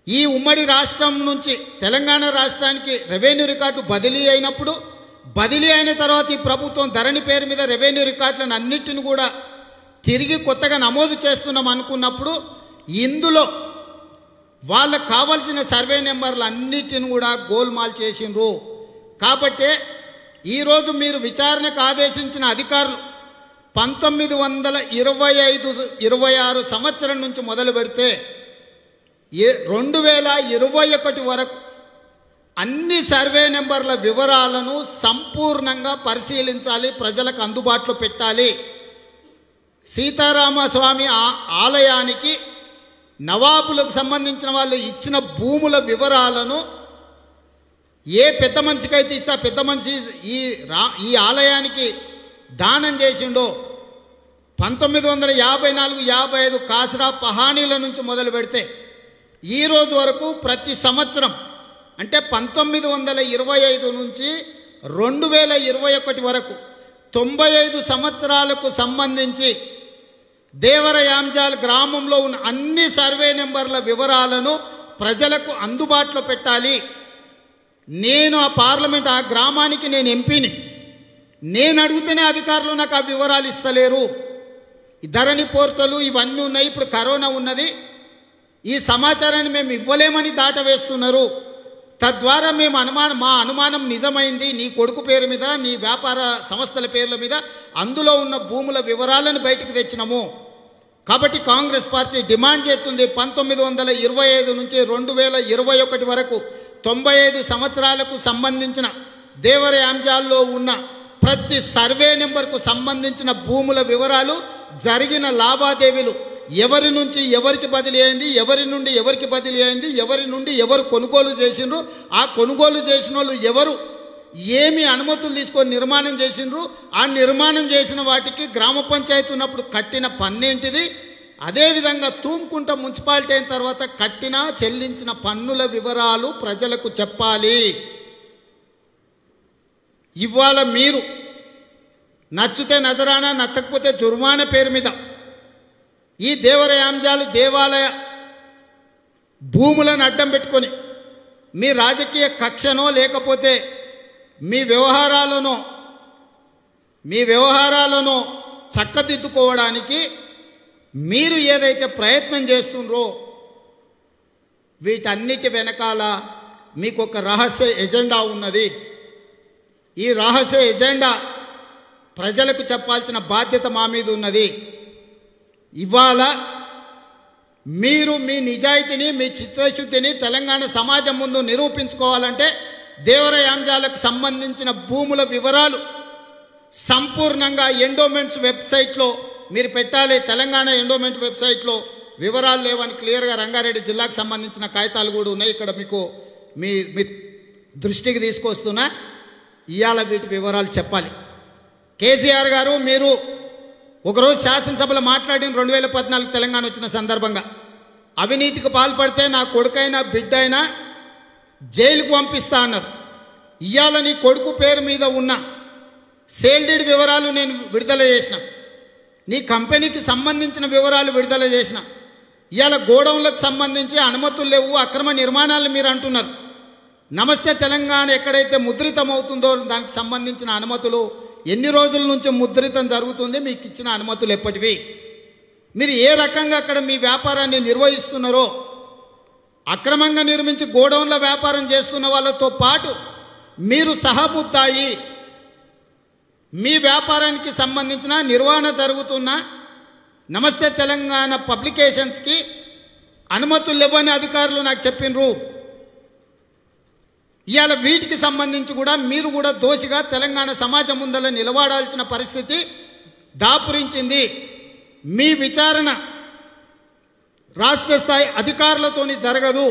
ఈ ఉమ్మడి రాష్ట్రం నుంచి తెలంగాణ రాష్ట్రానికి రెవెన్యూ రికార్డు బదిలీ అయినప్పుడు బదిలీ అయిన తర్వాత ఈ ప్రభుత్వం ధరణి పేరు మీద రెవెన్యూ రికార్డులను అన్నిటిని కూడా తిరిగి కొత్తగా నమోదు చేస్తున్నాం అనుకున్నప్పుడు ఇందులో వాళ్ళకు కావాల్సిన సర్వే నెంబర్లు అన్నిటిని కూడా గోల్మాల్ చేసిండ్రు కాబట్టే ఈరోజు మీరు విచారణకు ఆదేశించిన అధికారులు పంతొమ్మిది వందల ఇరవై ఐదు ఇరవై ఆరు సంవత్సరం నుంచి మొదలు పెడితే ఏ రెండు వేల ఇరవై ఒకటి వరకు అన్ని సర్వే నెంబర్ల వివరాలను సంపూర్ణంగా పరిశీలించాలి ప్రజలకు అందుబాటులో పెట్టాలి సీతారామస్వామి ఆ- ఆలయానికి నవాబులకు సంబంధించిన వాళ్ళు ఇచ్చిన భూముల వివరాలను ఏ పెద్ద మనిషికైతే ఇస్తే ఆ పెద్ద మనిషి ఈ రా ఈ ఆలయానికి దానం చేసిండో పంతొమ్మిది వందల యాభై నాలుగు యాభై ఐదు కాసరా పహానీల నుంచి మొదలు పెడితే ఈ రోజు వరకు ప్రతి సంవత్సరం అంటే పంతొమ్మిది వందల ఇరవై ఐదు నుంచి రెండు వేల ఇరవై ఒకటి వరకు తొంభై ఐదు సంవత్సరాలకు సంబంధించి దేవరయాంజాల్ గ్రామంలో ఉన్న అన్ని సర్వే నెంబర్ల వివరాలను ప్రజలకు అందుబాటులో పెట్టాలి నేను ఆ పార్లమెంట్ ఆ గ్రామానికి నేను ఎంపీని నేను అడిగితేనే అధికారులు నాకు ఆ వివరాలు ఇస్తలేరు ఈ ధరణి పోర్టలు ఇవన్నీ ఉన్నాయి ఇప్పుడు కరోనా ఉన్నది ఈ సమాచారాన్ని మేము ఇవ్వలేమని దాట వేస్తున్నారు తద్వారా మేము అనుమానం మా అనుమానం నిజమైంది నీ కొడుకు పేరు మీద నీ వ్యాపార సంస్థల పేర్ల మీద అందులో ఉన్న భూముల వివరాలను బయటికి తెచ్చినాము కాబట్టి కాంగ్రెస్ పార్టీ డిమాండ్ చేస్తుంది పంతొమ్మిది వందల ఇరవై ఐదు నుంచి రెండు వేల ఇరవై ఒకటి వరకు తొంభై ఐదు సంవత్సరాలకు సంబంధించిన దేవరయాంజాల్లో ఉన్న ప్రతి సర్వే నెంబర్కు సంబంధించిన భూముల వివరాలు జరిగిన లావాదేవీలు ఎవరి నుంచి ఎవరికి బదిలీ అయింది ఎవరి నుండి ఎవరికి బదిలీ అయింది ఎవరి నుండి ఎవరు కొనుగోలు చేసిండ్రు ఆ కొనుగోలు చేసిన వాళ్ళు ఎవరు ఏమి అనుమతులు తీసుకొని నిర్మాణం చేసిండ్రు ఆ నిర్మాణం చేసిన వాటికి గ్రామ పంచాయతీ ఉన్నప్పుడు కట్టిన పన్నేంటిది అదేవిధంగా తూమ్కుంట మున్సిపాలిటీ అయిన తర్వాత కట్టిన చెల్లించిన పన్నుల వివరాలు ప్రజలకు చెప్పాలి ఇవాళ మీరు నచ్చితే నజరానా నచ్చకపోతే జుర్మానా పేరు మీద ఈ దేవరయాంజాలు దేవాలయ భూములను అడ్డం పెట్టుకొని మీ రాజకీయ కక్షనో లేకపోతే మీ వ్యవహారాలను మీ వ్యవహారాలను చక్కదిద్దుకోవడానికి మీరు ఏదైతే ప్రయత్నం చేస్తుండ్రో వీటన్నిటి వెనకాల మీకు ఒక రహస్య ఎజెండా ఉన్నది ఈ రహస్య ఎజెండా ప్రజలకు చెప్పాల్సిన బాధ్యత మా మీద ఉన్నది ఇవాళ మీరు మీ నిజాయితీని మీ చిత్తశుద్ధిని తెలంగాణ సమాజం ముందు నిరూపించుకోవాలంటే దేవరయాంజాలకు సంబంధించిన భూముల వివరాలు సంపూర్ణంగా ఎండోమెంట్స్ వెబ్సైట్లో మీరు పెట్టాలి తెలంగాణ ఎండోమెంట్ వెబ్సైట్లో వివరాలు లేవని క్లియర్గా రంగారెడ్డి జిల్లాకు సంబంధించిన కాగితాలు కూడా ఉన్నాయి ఇక్కడ మీకు మీ మీ దృష్టికి తీసుకొస్తున్నా ఇవాళ వీటి వివరాలు చెప్పాలి కేసీఆర్ గారు మీరు ఒకరోజు శాసనసభలో మాట్లాడిన రెండు వేల పద్నాలుగు తెలంగాణ వచ్చిన సందర్భంగా అవినీతికి పాల్పడితే నా కొడుకైనా బిడ్డ అయినా జైలుకు పంపిస్తా అన్నారు ఇవాళ నీ కొడుకు పేరు మీద ఉన్న సేల్ డీడ్ వివరాలు నేను విడుదల చేసిన నీ కంపెనీకి సంబంధించిన వివరాలు విడుదల చేసిన ఇవాళ గోడౌన్లకు సంబంధించి అనుమతులు లేవు అక్రమ నిర్మాణాలు మీరు అంటున్నారు నమస్తే తెలంగాణ ఎక్కడైతే ముద్రితం అవుతుందో దానికి సంబంధించిన అనుమతులు ఎన్ని రోజుల నుంచి ముద్రితం జరుగుతుంది మీకు ఇచ్చిన అనుమతులు ఎప్పటివి మీరు ఏ రకంగా అక్కడ మీ వ్యాపారాన్ని నిర్వహిస్తున్నారో అక్రమంగా నిర్మించి గోడౌన్ల వ్యాపారం చేస్తున్న వాళ్ళతో పాటు మీరు సహముద్దాయి మీ వ్యాపారానికి సంబంధించిన నిర్వహణ జరుగుతున్న నమస్తే తెలంగాణ పబ్లికేషన్స్కి అనుమతులు ఇవ్వని అధికారులు నాకు చెప్పినరు ఇవాళ వీటికి సంబంధించి కూడా మీరు కూడా దోషిగా తెలంగాణ సమాజం ముందర నిలబడాల్సిన పరిస్థితి దాపురించింది మీ విచారణ రాష్ట్ర స్థాయి అధికారులతోని జరగదు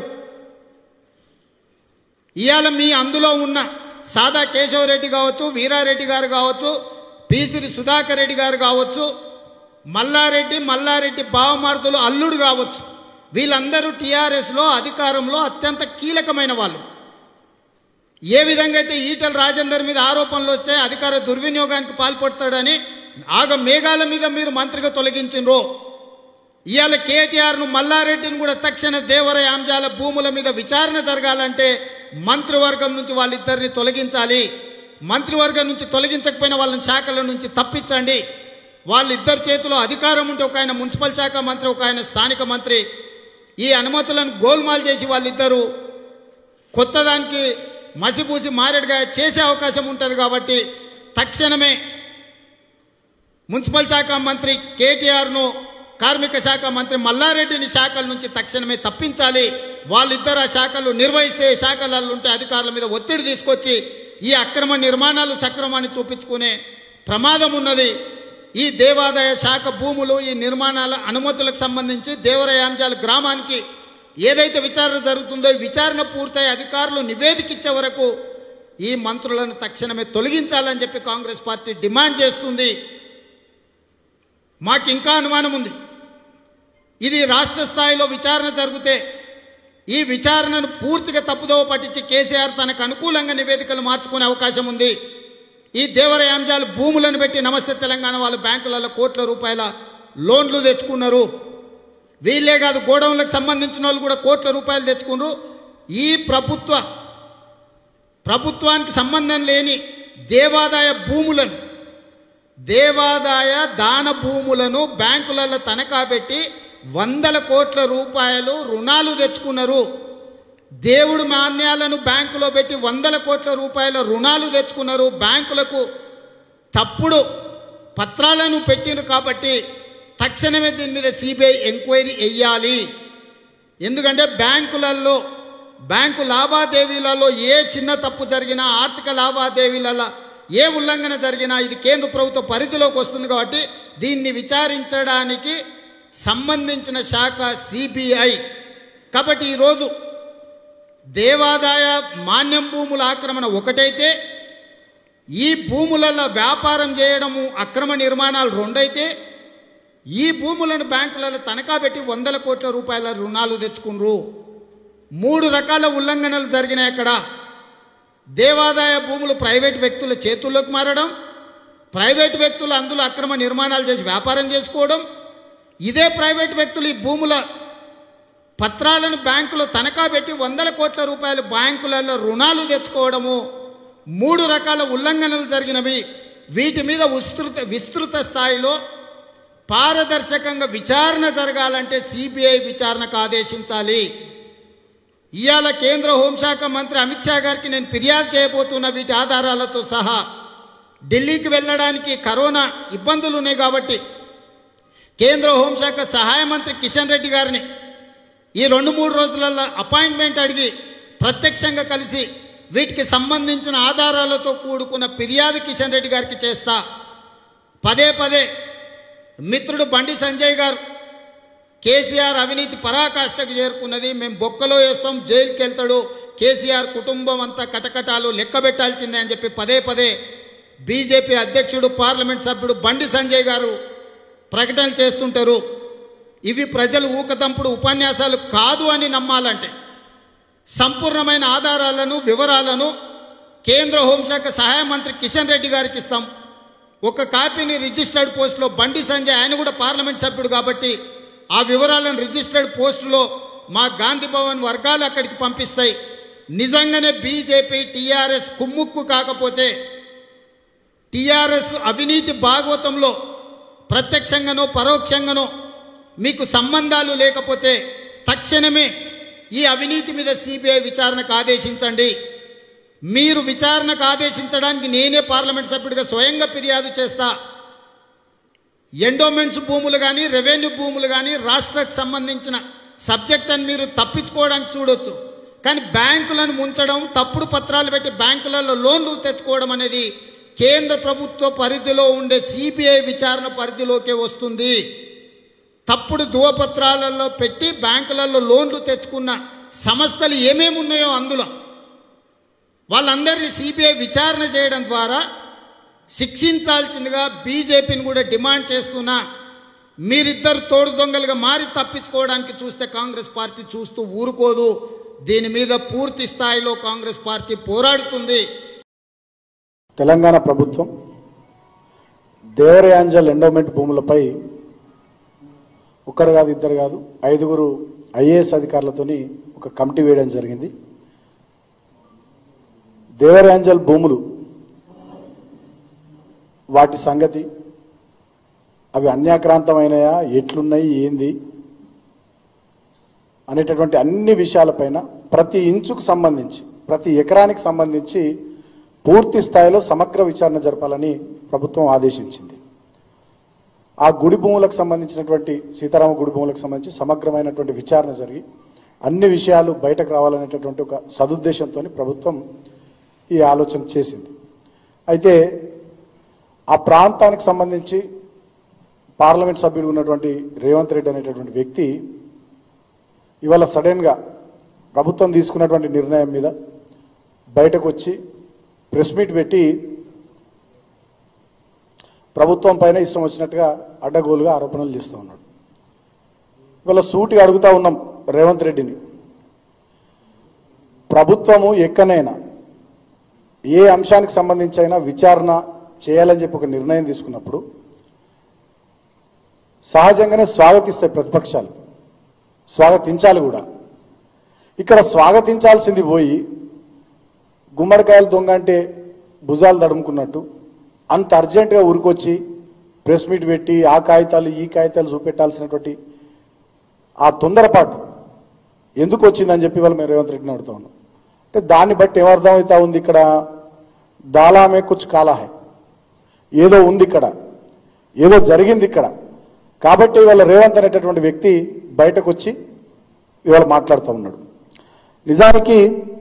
ఇవాళ మీ అందులో ఉన్న సాదా కేశవరెడ్డి కావచ్చు వీరారెడ్డి గారు కావచ్చు పీసిరి సుధాకర్ రెడ్డి గారు కావచ్చు మల్లారెడ్డి మల్లారెడ్డి బావమార్తులు అల్లుడు కావచ్చు వీళ్ళందరూ టీఆర్ఎస్లో అధికారంలో అత్యంత కీలకమైన వాళ్ళు ఏ విధంగా అయితే ఈటల రాజేందర్ మీద ఆరోపణలు వస్తే అధికార దుర్వినియోగానికి పాల్పడతాడని ఆగ మేఘాల మీద మీరు మంత్రిగా తొలగించిండ్రో ఇవాళ కేటీఆర్ను మల్లారెడ్డిని కూడా తక్షణ దేవర యాంజాల భూముల మీద విచారణ జరగాలంటే మంత్రివర్గం నుంచి వాళ్ళిద్దరిని తొలగించాలి మంత్రివర్గం నుంచి తొలగించకపోయిన వాళ్ళని శాఖల నుంచి తప్పించండి వాళ్ళిద్దరి చేతిలో అధికారం ఉంటే ఒక ఆయన మున్సిపల్ శాఖ మంత్రి ఒక ఆయన స్థానిక మంత్రి ఈ అనుమతులను గోల్మాల్ చేసి వాళ్ళిద్దరూ కొత్త దానికి మసిపూసి మారేడుగా చేసే అవకాశం ఉంటుంది కాబట్టి తక్షణమే మున్సిపల్ శాఖ మంత్రి కేటీఆర్ను కార్మిక శాఖ మంత్రి మల్లారెడ్డిని శాఖల నుంచి తక్షణమే తప్పించాలి వాళ్ళిద్దరు ఆ శాఖలు నిర్వహిస్తే శాఖలలో ఉంటే అధికారుల మీద ఒత్తిడి తీసుకొచ్చి ఈ అక్రమ నిర్మాణాలు సక్రమాన్ని చూపించుకునే ప్రమాదం ఉన్నది ఈ దేవాదాయ శాఖ భూములు ఈ నిర్మాణాల అనుమతులకు సంబంధించి దేవరయాంజాల గ్రామానికి ఏదైతే విచారణ జరుగుతుందో ఈ విచారణ పూర్తయి అధికారులు నివేదిక ఇచ్చే వరకు ఈ మంత్రులను తక్షణమే తొలగించాలని చెప్పి కాంగ్రెస్ పార్టీ డిమాండ్ చేస్తుంది మాకు ఇంకా అనుమానం ఉంది ఇది రాష్ట్ర స్థాయిలో విచారణ జరిగితే ఈ విచారణను పూర్తిగా తప్పుదోవ పట్టించి కేసీఆర్ తనకు అనుకూలంగా నివేదికలు మార్చుకునే అవకాశం ఉంది ఈ దేవరయాంజాలు భూములను పెట్టి నమస్తే తెలంగాణ వాళ్ళు బ్యాంకులలో కోట్ల రూపాయల లోన్లు తెచ్చుకున్నారు వీళ్ళే కాదు గోడౌన్లకు సంబంధించిన వాళ్ళు కూడా కోట్ల రూపాయలు తెచ్చుకున్నారు ఈ ప్రభుత్వ ప్రభుత్వానికి సంబంధం లేని దేవాదాయ భూములను దేవాదాయ దాన భూములను బ్యాంకులలో తనఖా పెట్టి వందల కోట్ల రూపాయలు రుణాలు తెచ్చుకున్నారు దేవుడు మాన్యాలను బ్యాంకులో పెట్టి వందల కోట్ల రూపాయల రుణాలు తెచ్చుకున్నారు బ్యాంకులకు తప్పుడు పత్రాలను పెట్టిరు కాబట్టి తక్షణమే దీని మీద సిబిఐ ఎంక్వైరీ వెయ్యాలి ఎందుకంటే బ్యాంకులలో బ్యాంకు లావాదేవీలలో ఏ చిన్న తప్పు జరిగినా ఆర్థిక లావాదేవీలలో ఏ ఉల్లంఘన జరిగినా ఇది కేంద్ర ప్రభుత్వ పరిధిలోకి వస్తుంది కాబట్టి దీన్ని విచారించడానికి సంబంధించిన శాఖ సిబిఐ కాబట్టి ఈరోజు దేవాదాయ మాన్యం భూముల ఆక్రమణ ఒకటైతే ఈ భూములలో వ్యాపారం చేయడము అక్రమ నిర్మాణాలు రెండైతే ఈ భూములను బ్యాంకులలో తనఖా పెట్టి వందల కోట్ల రూపాయల రుణాలు తెచ్చుకున్నారు మూడు రకాల ఉల్లంఘనలు జరిగినాయి అక్కడ దేవాదాయ భూములు ప్రైవేట్ వ్యక్తుల చేతుల్లోకి మారడం ప్రైవేట్ వ్యక్తులు అందులో అక్రమ నిర్మాణాలు చేసి వ్యాపారం చేసుకోవడం ఇదే ప్రైవేట్ వ్యక్తులు ఈ భూముల పత్రాలను బ్యాంకులో తనఖా పెట్టి వందల కోట్ల రూపాయలు బ్యాంకులలో రుణాలు తెచ్చుకోవడము మూడు రకాల ఉల్లంఘనలు జరిగినవి వీటి మీద విస్తృత విస్తృత స్థాయిలో పారదర్శకంగా విచారణ జరగాలంటే సిబిఐ విచారణకు ఆదేశించాలి ఇవాళ కేంద్ర హోంశాఖ మంత్రి అమిత్ షా గారికి నేను ఫిర్యాదు చేయబోతున్న వీటి ఆధారాలతో సహా ఢిల్లీకి వెళ్ళడానికి కరోనా ఇబ్బందులు ఉన్నాయి కాబట్టి కేంద్ర హోంశాఖ సహాయ మంత్రి కిషన్ రెడ్డి గారిని ఈ రెండు మూడు రోజులలో అపాయింట్మెంట్ అడిగి ప్రత్యక్షంగా కలిసి వీటికి సంబంధించిన ఆధారాలతో కూడుకున్న ఫిర్యాదు కిషన్ రెడ్డి గారికి చేస్తా పదే పదే మిత్రుడు బండి సంజయ్ గారు కేసీఆర్ అవినీతి పరాకాష్ఠకు చేరుకున్నది మేము బొక్కలో వేస్తాం జైలుకి వెళ్తాడు కేసీఆర్ కుటుంబం అంతా కటకటాలు లెక్క పెట్టాల్సిందే అని చెప్పి పదే పదే బీజేపీ అధ్యక్షుడు పార్లమెంట్ సభ్యుడు బండి సంజయ్ గారు ప్రకటనలు చేస్తుంటారు ఇవి ప్రజలు ఊకదంపుడు ఉపన్యాసాలు కాదు అని నమ్మాలంటే సంపూర్ణమైన ఆధారాలను వివరాలను కేంద్ర హోంశాఖ సహాయ మంత్రి కిషన్ రెడ్డి గారికి ఇస్తాం ఒక కాపీని రిజిస్టర్డ్ పోస్టులో బండి సంజయ్ ఆయన కూడా పార్లమెంట్ సభ్యుడు కాబట్టి ఆ వివరాలను రిజిస్టర్డ్ పోస్టులో మా గాంధీ భవన్ వర్గాలు అక్కడికి పంపిస్తాయి నిజంగానే బీజేపీ టీఆర్ఎస్ కుమ్ముక్కు కాకపోతే టీఆర్ఎస్ అవినీతి భాగవతంలో ప్రత్యక్షంగానో పరోక్షంగానో మీకు సంబంధాలు లేకపోతే తక్షణమే ఈ అవినీతి మీద సిబిఐ విచారణకు ఆదేశించండి మీరు విచారణకు ఆదేశించడానికి నేనే పార్లమెంట్ సభ్యుడిగా స్వయంగా ఫిర్యాదు చేస్తా ఎండోమెంట్స్ భూములు కానీ రెవెన్యూ భూములు కానీ రాష్ట్రకు సంబంధించిన సబ్జెక్ట్ అని మీరు తప్పించుకోవడానికి చూడొచ్చు కానీ బ్యాంకులను ముంచడం తప్పుడు పత్రాలు పెట్టి బ్యాంకులలో లోన్లు తెచ్చుకోవడం అనేది కేంద్ర ప్రభుత్వ పరిధిలో ఉండే సిబిఐ విచారణ పరిధిలోకే వస్తుంది తప్పుడు ధృవపత్రాలలో పెట్టి బ్యాంకులలో లోన్లు తెచ్చుకున్న సంస్థలు ఏమేమి ఉన్నాయో అందులో వాళ్ళందరినీ సిబిఐ విచారణ చేయడం ద్వారా శిక్షించాల్సిందిగా బీజేపీని కూడా డిమాండ్ చేస్తున్నా మీరిద్దరు తోడు దొంగలుగా మారి తప్పించుకోవడానికి చూస్తే కాంగ్రెస్ పార్టీ చూస్తూ ఊరుకోదు దీని మీద పూర్తి స్థాయిలో కాంగ్రెస్ పార్టీ పోరాడుతుంది తెలంగాణ ప్రభుత్వం దేవరయాంజల్ ఎండోమెంట్ భూములపై ఒక్కరు కాదు ఇద్దరు కాదు ఐదుగురు ఐఏఎస్ అధికారులతోని ఒక కమిటీ వేయడం జరిగింది దేవరాంజల్ భూములు వాటి సంగతి అవి అన్యాక్రాంతమైనయా ఎట్లున్నాయి ఏంది అనేటటువంటి అన్ని విషయాలపైన ప్రతి ఇంచుకు సంబంధించి ప్రతి ఎకరానికి సంబంధించి పూర్తి స్థాయిలో సమగ్ర విచారణ జరపాలని ప్రభుత్వం ఆదేశించింది ఆ గుడి భూములకు సంబంధించినటువంటి సీతారామ గుడి భూములకు సంబంధించి సమగ్రమైనటువంటి విచారణ జరిగి అన్ని విషయాలు బయటకు రావాలనేటటువంటి ఒక సదుద్దేశంతో ప్రభుత్వం ఈ ఆలోచన చేసింది అయితే ఆ ప్రాంతానికి సంబంధించి పార్లమెంట్ సభ్యుడు ఉన్నటువంటి రేవంత్ రెడ్డి అనేటటువంటి వ్యక్తి ఇవాళ సడన్గా ప్రభుత్వం తీసుకున్నటువంటి నిర్ణయం మీద బయటకు వచ్చి ప్రెస్ మీట్ పెట్టి ప్రభుత్వం పైన ఇష్టం వచ్చినట్టుగా అడ్డగోలుగా ఆరోపణలు చేస్తూ ఉన్నాడు ఇవాళ సూటిగా అడుగుతా ఉన్నాం రేవంత్ రెడ్డిని ప్రభుత్వము ఎక్కనైనా ఏ అంశానికి సంబంధించి అయినా విచారణ చేయాలని చెప్పి ఒక నిర్ణయం తీసుకున్నప్పుడు సహజంగానే స్వాగతిస్తాయి ప్రతిపక్షాలు స్వాగతించాలి కూడా ఇక్కడ స్వాగతించాల్సింది పోయి గుమ్మడికాయలు దొంగ అంటే భుజాలు తడుముకున్నట్టు అంత అర్జెంటుగా ఉరికొచ్చి ప్రెస్ మీట్ పెట్టి ఆ కాగితాలు ఈ కాగితాలు చూపెట్టాల్సినటువంటి ఆ తొందరపాటు ఎందుకు వచ్చిందని చెప్పి వాళ్ళు మేము రేవంత్ రెడ్డిని అడుగుతా ఉన్నాం అంటే దాన్ని బట్టి ఏమర్థం అవుతా ఉంది ఇక్కడ దాలామే కుచ్ కాలా హై ఏదో ఉంది ఇక్కడ ఏదో జరిగింది ఇక్కడ కాబట్టి ఇవాళ రేవంత్ అనేటటువంటి వ్యక్తి బయటకు వచ్చి ఇవాళ మాట్లాడుతూ ఉన్నాడు నిజానికి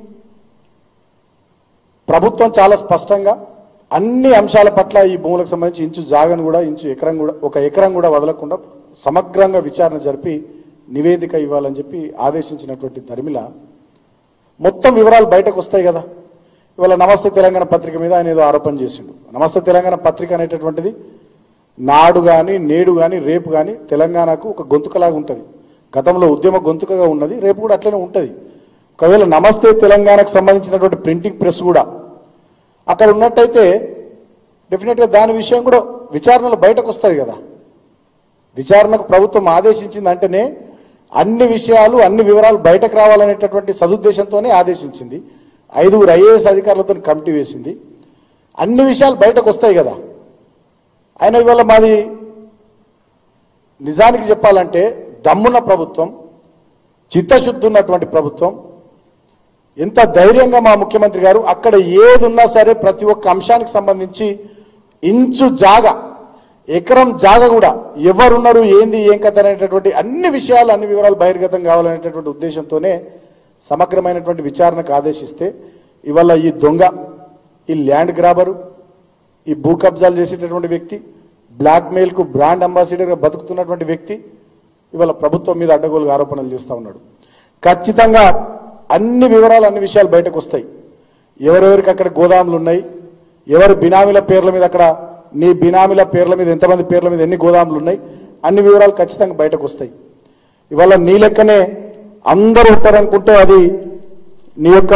ప్రభుత్వం చాలా స్పష్టంగా అన్ని అంశాల పట్ల ఈ భూములకు సంబంధించి ఇంచు జాగను కూడా ఇంచు ఎకరం కూడా ఒక ఎకరం కూడా వదలకుండా సమగ్రంగా విచారణ జరిపి నివేదిక ఇవ్వాలని చెప్పి ఆదేశించినటువంటి ధర్మిల మొత్తం వివరాలు బయటకు వస్తాయి కదా ఇవాళ నమస్తే తెలంగాణ పత్రిక మీద ఆయన ఏదో ఆరోపణ చేసిండు నమస్తే తెలంగాణ పత్రిక అనేటటువంటిది నాడు కానీ నేడు కానీ రేపు కానీ తెలంగాణకు ఒక గొంతుకలాగా ఉంటుంది గతంలో ఉద్యమ గొంతుకగా ఉన్నది రేపు కూడా అట్లనే ఉంటుంది ఒకవేళ నమస్తే తెలంగాణకు సంబంధించినటువంటి ప్రింటింగ్ ప్రెస్ కూడా అక్కడ ఉన్నట్టయితే డెఫినెట్గా దాని విషయం కూడా విచారణలో బయటకు వస్తుంది కదా విచారణకు ప్రభుత్వం ఆదేశించింది అంటేనే అన్ని విషయాలు అన్ని వివరాలు బయటకు రావాలనేటటువంటి సదుద్దేశంతోనే ఆదేశించింది ఐదుగురు ఐఏఎస్ అధికారులతో కమిటీ వేసింది అన్ని విషయాలు బయటకు వస్తాయి కదా ఆయన ఇవాళ మాది నిజానికి చెప్పాలంటే దమ్మున్న ప్రభుత్వం చిత్తశుద్ధి ఉన్నటువంటి ప్రభుత్వం ఎంత ధైర్యంగా మా ముఖ్యమంత్రి గారు అక్కడ ఏది ఉన్నా సరే ప్రతి ఒక్క అంశానికి సంబంధించి ఇంచు జాగ ఎకరం జాగ కూడా ఎవరున్నారు ఏంది ఏం కథ అనేటటువంటి అన్ని విషయాలు అన్ని వివరాలు బహిర్గతం కావాలనేటటువంటి ఉద్దేశంతోనే సమగ్రమైనటువంటి విచారణకు ఆదేశిస్తే ఇవాళ ఈ దొంగ ఈ ల్యాండ్ గ్రాబరు ఈ భూ కబ్జాలు చేసేటటువంటి వ్యక్తి బ్లాక్మెయిల్కు బ్రాండ్ అంబాసిడర్గా బతుకుతున్నటువంటి వ్యక్తి ఇవాళ ప్రభుత్వం మీద అడ్డగోలుగా ఆరోపణలు చేస్తూ ఉన్నాడు ఖచ్చితంగా అన్ని వివరాలు అన్ని విషయాలు బయటకు వస్తాయి ఎవరెవరికి అక్కడ గోదాములు ఉన్నాయి ఎవరి బినామీల పేర్ల మీద అక్కడ నీ బినామీల పేర్ల మీద ఎంతమంది పేర్ల మీద ఎన్ని గోదాములు ఉన్నాయి అన్ని వివరాలు ఖచ్చితంగా బయటకు వస్తాయి ఇవాళ నీ లెక్కనే అందరూ ఉంటారనుకుంటే అది నీ యొక్క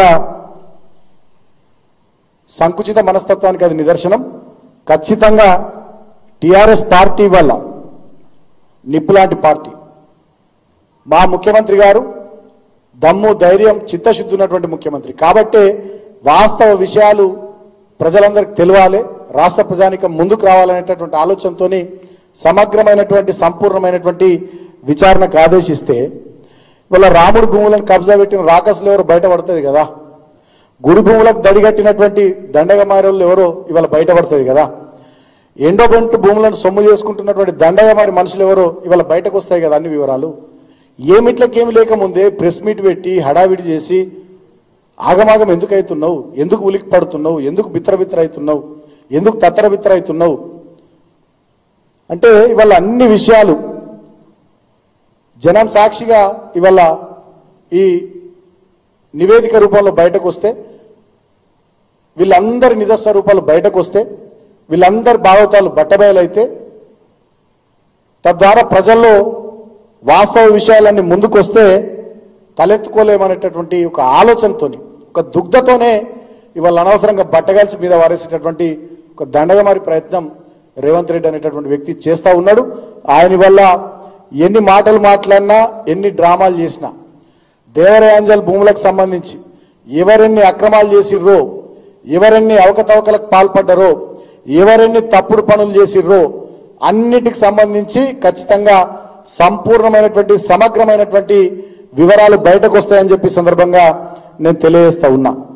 సంకుచిత మనస్తత్వానికి అది నిదర్శనం ఖచ్చితంగా టిఆర్ఎస్ పార్టీ వల్ల నిప్పు లాంటి పార్టీ మా ముఖ్యమంత్రి గారు దమ్ము ధైర్యం చిత్తశుద్ధి ఉన్నటువంటి ముఖ్యమంత్రి కాబట్టే వాస్తవ విషయాలు ప్రజలందరికీ తెలియాలి రాష్ట్ర ప్రజానికం ముందుకు రావాలనేటటువంటి ఆలోచనతోని సమగ్రమైనటువంటి సంపూర్ణమైనటువంటి విచారణకు ఆదేశిస్తే ఇవాళ రాముడు భూములను కబ్జా పెట్టిన రాకసులు ఎవరు బయటపడుతుంది కదా గుడి భూములకు దడిగట్టినటువంటి దండగమారులు ఎవరో ఇవాళ బయటపడుతుంది కదా ఎండోబెంట్ భూములను సొమ్ము చేసుకుంటున్నటువంటి దండగమారి మనుషులు ఎవరో ఇవాళ బయటకు వస్తాయి కదా అన్ని వివరాలు ఏమిట్లకేమి లేకముందే ప్రెస్ మీట్ పెట్టి హడావిడి చేసి ఆగమాగం ఎందుకు అవుతున్నావు ఎందుకు ఉలికి పడుతున్నావు ఎందుకు బిత్రబిత్ర అవుతున్నావు ఎందుకు తత్తరబిత్ర అవుతున్నావు అంటే ఇవాళ అన్ని విషయాలు జనం సాక్షిగా ఇవాళ ఈ నివేదిక రూపంలో బయటకు వస్తే వీళ్ళందరి నిజస్వరూపాలు బయటకు వస్తే వీళ్ళందరి భావతాలు బట్టబయలైతే తద్వారా ప్రజల్లో వాస్తవ విషయాలన్నీ ముందుకు వస్తే తలెత్తుకోలేమనేటటువంటి ఒక ఆలోచనతోని ఒక దుగ్ధతోనే ఇవాళ అనవసరంగా బట్టగాల్చి మీద వారేసేటటువంటి ఒక దండగమారి ప్రయత్నం రేవంత్ రెడ్డి అనేటటువంటి వ్యక్తి చేస్తా ఉన్నాడు ఆయన వల్ల ఎన్ని మాటలు మాట్లాడినా ఎన్ని డ్రామాలు చేసినా దేవరయాంజల్ భూములకు సంబంధించి ఎవరెన్ని అక్రమాలు చేసిర్రో ఎవరెన్ని అవకతవకలకు పాల్పడ్డారో ఎవరెన్ని తప్పుడు పనులు చేసిర్రో అన్నిటికి సంబంధించి ఖచ్చితంగా సంపూర్ణమైనటువంటి సమగ్రమైనటువంటి వివరాలు బయటకు వస్తాయని చెప్పి ఈ సందర్భంగా నేను తెలియజేస్తా ఉన్నా